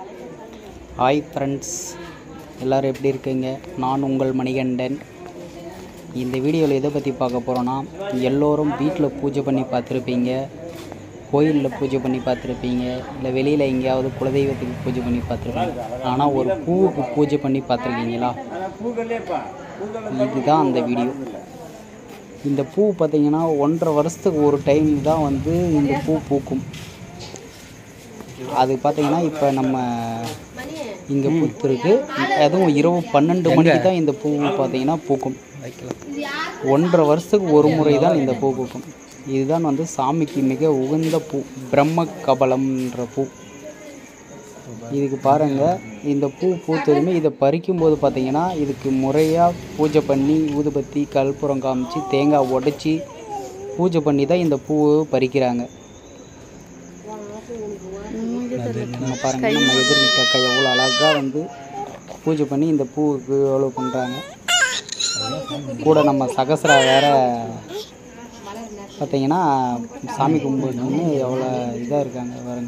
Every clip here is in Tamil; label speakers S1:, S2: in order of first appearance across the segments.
S1: ஹாய் ஃப்ரெண்ட்ஸ் எல்லோரும் எப்படி இருக்கீங்க நான் உங்கள் மணிகண்டன் இந்த வீடியோவில் எதை பற்றி பார்க்க போகிறோன்னா எல்லோரும் வீட்டில் பூஜை பண்ணி பார்த்துருப்பீங்க கோயிலில் பூஜை பண்ணி பார்த்துருப்பீங்க இல்லை வெளியில் எங்கேயாவது குலதெய்வத்துக்கு பூஜை பண்ணி பார்த்துருப்பீங்க ஆனால் ஒரு பூவுக்கு பூஜை பண்ணி பார்த்துருக்கீங்களா இதுதான் அந்த வீடியோ இந்த பூ பார்த்தீங்கன்னா ஒன்றரை வருஷத்துக்கு ஒரு டைம் தான் வந்து இந்த பூ பூக்கும் அது பார்த்தீங்கன்னா இப்போ நம்ம இங்கே பூத்திருக்கு அதுவும் இரவு பன்னெண்டு மணிக்கு தான் இந்த பூ பார்த்தீங்கன்னா பூக்கும் ஒன்றரை வருஷத்துக்கு ஒரு முறை தான் இந்த பூ பூக்கும் இதுதான் வந்து சாமிக்கு மிக உகந்த பூ பிரம்ம கபலம்ன்ற பூ இதுக்கு பாருங்கள் இந்த பூ பூத்ததுமே இதை பறிக்கும்போது பார்த்தீங்கன்னா இதுக்கு முறையாக பூஜை பண்ணி ஊதுபத்தி கற்பூரம் காமிச்சு தேங்காய் உடைச்சி பூஜை பண்ணி தான் இந்த பூவை பறிக்கிறாங்க நம்ம பாருங்க நம்ம எதிர் வீட்டு அக்கா எவ்வளோ அழகாக வந்து பூஜை பண்ணி இந்த பூவுக்கு எவ்வளோ பண்ணுறாங்க கூட நம்ம சகசரா வேற பார்த்தீங்கன்னா சாமி கும்பிடணும்னு எவ்வளோ இதாக இருக்காங்க பாருங்க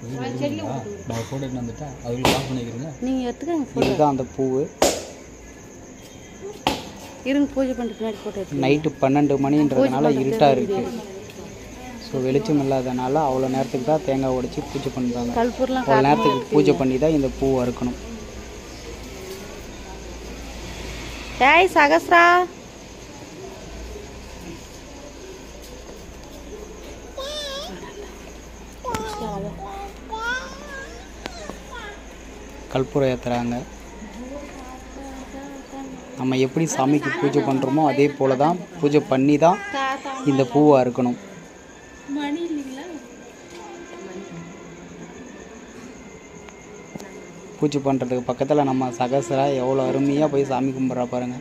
S2: நீங்கள் எடுத்துக்கங்க
S1: இதுதான் அந்த பூவு
S2: இருங்க பூஜை பண்ணுறதுக்கு முன்னாடி ஃபோட்டோ எடுத்து
S1: நைட்டு பன்னெண்டு மணின்றதுனால இருட்டாக இருக்குது ஸோ வெளிச்சம் இல்லாதனால அவ்வளோ நேரத்துக்கு தான் தேங்காய் உடைச்சி பூஜை பண்ணுறாங்க
S2: கல்பூர்லாம்
S1: அவ்வளோ நேரத்துக்கு பூஜை பண்ணி தான் இந்த பூ அறுக்கணும்
S2: டேய் சகஸ்ரா
S1: கற்பூரம் ஏற்றுறாங்க நம்ம எப்படி சாமிக்கு பூஜை பண்ணுறோமோ அதே போல தான் பூஜை பண்ணி தான் இந்த பூவை அறுக்கணும்
S2: மணி இல்லைங்களா
S1: பூஜை பண்ணுறதுக்கு பக்கத்தில் நம்ம சகசரா எவ்வளோ அருமையாக போய் சாமி கும்பிட்றா பாருங்க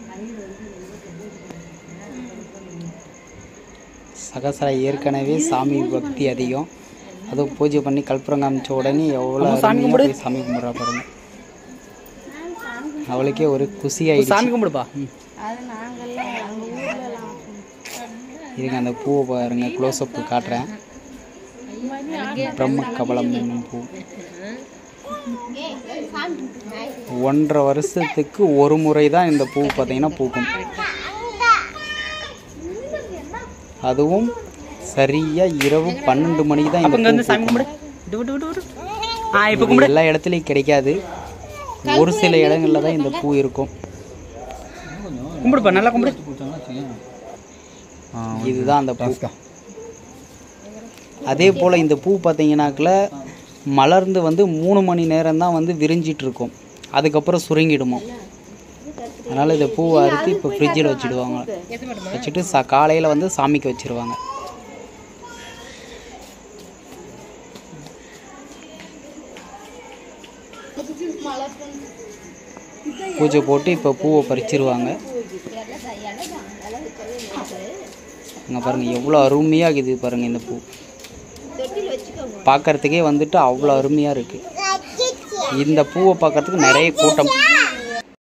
S1: சகசரா ஏற்கனவே சாமி பக்தி அதிகம் அதுவும் பூஜை பண்ணி கற்பூரம் காமிச்ச உடனே எவ்வளோ அருமையாக போய் சாமி கும்பிட்றா பாருங்க அவளுக்கே ஒரு குசி ஆயிடுச்சு சாமி கும்பிடுப்பா
S2: அது நாங்கள்லாம் எங்கள் ஊர்லலாம்
S1: இருங்க அந்த பூவை பாருங்க க்ளோஸ் அப் காட்டுறேன் பிரம்ம கபலம் என்னும் பூ ஒன்றரை வருஷத்துக்கு ஒரு முறை தான் இந்த பூ பார்த்தீங்கன்னா பூக்கும் அதுவும் சரியா இரவு பன்னெண்டு மணிக்கு தான் இந்த பூ பூக்கும். இது எல்லா இடத்துலையும் கிடைக்காது ஒரு சில இடங்கள்ல தான் இந்த பூ இருக்கும்
S3: கும்பிடுப்பா நல்லா கும்பிடு
S1: இதுதான் அந்த பூ அதே போல் இந்த பூ பார்த்தீங்கன்னாக்கில் மலர்ந்து வந்து மூணு மணி நேரம் தான் வந்து விரிஞ்சிட்டு இருக்கும் அதுக்கப்புறம் சுருங்கிடுமோ அதனால் இந்த பூவை அறுத்து இப்போ ஃப்ரிட்ஜில் வச்சுடுவாங்க வச்சுட்டு சா காலையில் வந்து சாமிக்கு வச்சிருவாங்க பூஜை போட்டு இப்போ பூவை பறிச்சிருவாங்க இங்கே பாருங்கள் எவ்வளோ அருமையாக இருக்குது பாருங்கள் இந்த பூ பார்க்கறதுக்கே வந்துட்டு அவ்வளோ அருமையாக இருக்குது இந்த பூவை பார்க்கறதுக்கு நிறைய கூட்டம்